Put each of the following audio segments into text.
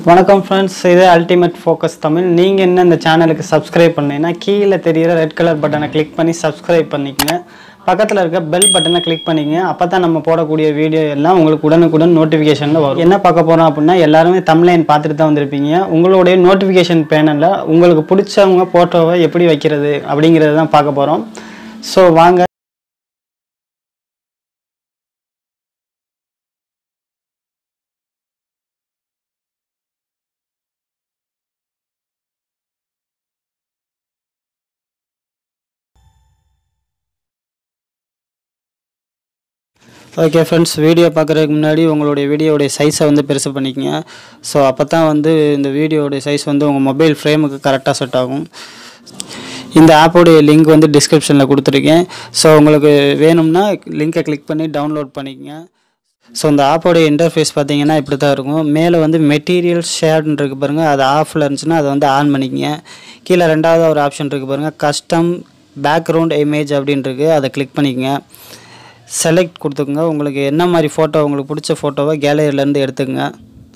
வணக்கம் ஃப்ரெண்ட்ஸ் இது ultimate focus Tamil நீங்கள் என்ன இந்த சேனலுக்கு சப்ஸ்கிரைப் பண்ணீங்கன்னா கீழே தெரியிற ரெட் கலர் பட்டனை கிளிக் பண்ணி சப்ஸ்கிரைப் பண்ணிக்கங்க பக்கத்தில் இருக்க பெல் பட்டனை கிளிக் பண்ணிக்கங்க அப்போ தான் நம்ம போடக்கூடிய வீடியோ எல்லாம் உங்களுக்கு உடனுக்குடன் நோட்டிஃபிகேஷனில் வரும் என்ன பார்க்க போகிறோம் அப்படின்னா எல்லாருமே தமிழ்லைன் பார்த்துட்டு தான் வந்திருப்பீங்க உங்களுடைய நோட்டிஃபிகேஷன் பேனலில் உங்களுக்கு பிடிச்சவங்க ஃபோட்டோவை எப்படி வைக்கிறது அப்படிங்கிறது தான் பார்க்க போகிறோம் ஸோ வாங்க ஓகே ஃப்ரெண்ட்ஸ் வீடியோ பார்க்குறதுக்கு முன்னாடி உங்களுடைய வீடியோடைய சைஸை வந்து பெருசு பண்ணிக்கங்க ஸோ அப்போ தான் வந்து இந்த வீடியோடைய சைஸ் வந்து உங்கள் மொபைல் ஃப்ரேமுக்கு கரெக்டாக செட் ஆகும் இந்த ஆப்போடைய லிங்க் வந்து டிஸ்கிரிப்ஷனில் கொடுத்துருக்கேன் ஸோ உங்களுக்கு வேணும்னா லிங்கை கிளிக் பண்ணி டவுன்லோட் பண்ணிக்கங்க ஸோ இந்த ஆப்போடைய இன்டர்ஃபேஸ் பார்த்தீங்கன்னா இப்படி தான் இருக்கும் மேலே வந்து மெட்டீரியல் ஷேர்ட்னு இருக்கு பாருங்கள் அது ஆஃபில் இருந்துச்சுன்னா அதை வந்து ஆன் பண்ணிக்கங்க கீழே ரெண்டாவது ஒரு ஆப்ஷன் இருக்குது பாருங்கள் கஸ்டம் பேக்ரவுண்ட் இமேஜ் அப்படின்னு இருக்கு அதை கிளிக் பண்ணிக்கங்க செலக்ட் கொடுத்துக்குங்க உங்களுக்கு என்ன மாதிரி ஃபோட்டோ உங்களுக்கு பிடிச்ச ஃபோட்டோவை கேலரியிலேருந்து எடுத்துக்கங்க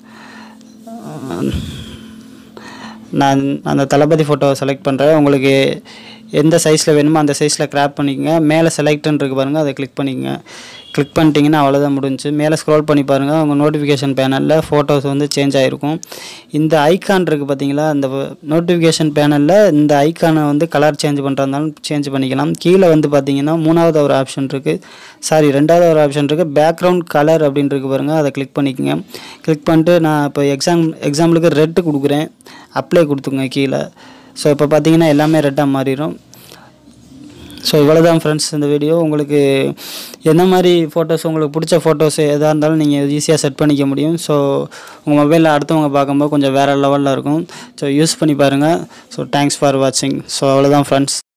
நான் அந்த தளபதி ஃபோட்டோவை செலக்ட் பண்ணுறேன் உங்களுக்கு எந்த சைஸில் வேணுமோ அந்த சைஸில் கிராப் பண்ணிக்கங்க மேலே செலக்ட்னு இருக்கு பாருங்கள் அதை கிளிக் பண்ணிக்கங்க கிளிக் பண்ணிட்டீங்கன்னா அவ்வளோதான் முடிஞ்சு மேலே ஸ்க்ரோல் பண்ணி பாருங்கள் உங்கள் நோட்டிஃபிகேஷன் பேனலில் ஃபோட்டோஸ் வந்து சேஞ்ச் ஆகிருக்கும் இந்த ஐக்கான் இருக்குது பார்த்தீங்களா அந்த நோட்டிஃபிகேஷன் பேனலில் இந்த ஐக்கானை வந்து கலர் சேஞ்ச் பண்ணுறதாலும் சேஞ்ச் பண்ணிக்கலாம் கீழே வந்து பார்த்தீங்கன்னா மூணாவது ஒரு ஆப்ஷன் இருக்குது சாரி ரெண்டாவது ஒரு ஆப்ஷன் இருக்குது பேக்ரவுண்ட் கலர் அப்படின்னு இருக்கு பாருங்கள் அதை கிளிக் பண்ணிக்கங்க கிளிக் பண்ணிட்டு நான் இப்போ எக்ஸாம் எக்ஸாம்பிளுக்கு ரெட்டு கொடுக்குறேன் அப்ளை கொடுத்துங்க கீழே ஸோ இப்போ பார்த்தீங்கன்னா எல்லாமே ரெட்டாக மாறிடும் ஸோ இவ்வளோ தான் ஃப்ரெண்ட்ஸ் இந்த வீடியோ உங்களுக்கு எந்த மாதிரி ஃபோட்டோஸ் உங்களுக்கு பிடிச்ச ஃபோட்டோஸ் எதாக இருந்தாலும் நீங்கள் ஈஸியாக செட் பண்ணிக்க முடியும் ஸோ உங்கள் மொபைலில் அடுத்தவங்க பார்க்கும்போது கொஞ்சம் வேறு லெவலில் இருக்கும் ஸோ யூஸ் பண்ணி பாருங்கள் ஸோ தேங்க்ஸ் ஃபார் வாட்சிங் ஸோ அவ்வளோதான் ஃப்ரெண்ட்ஸ்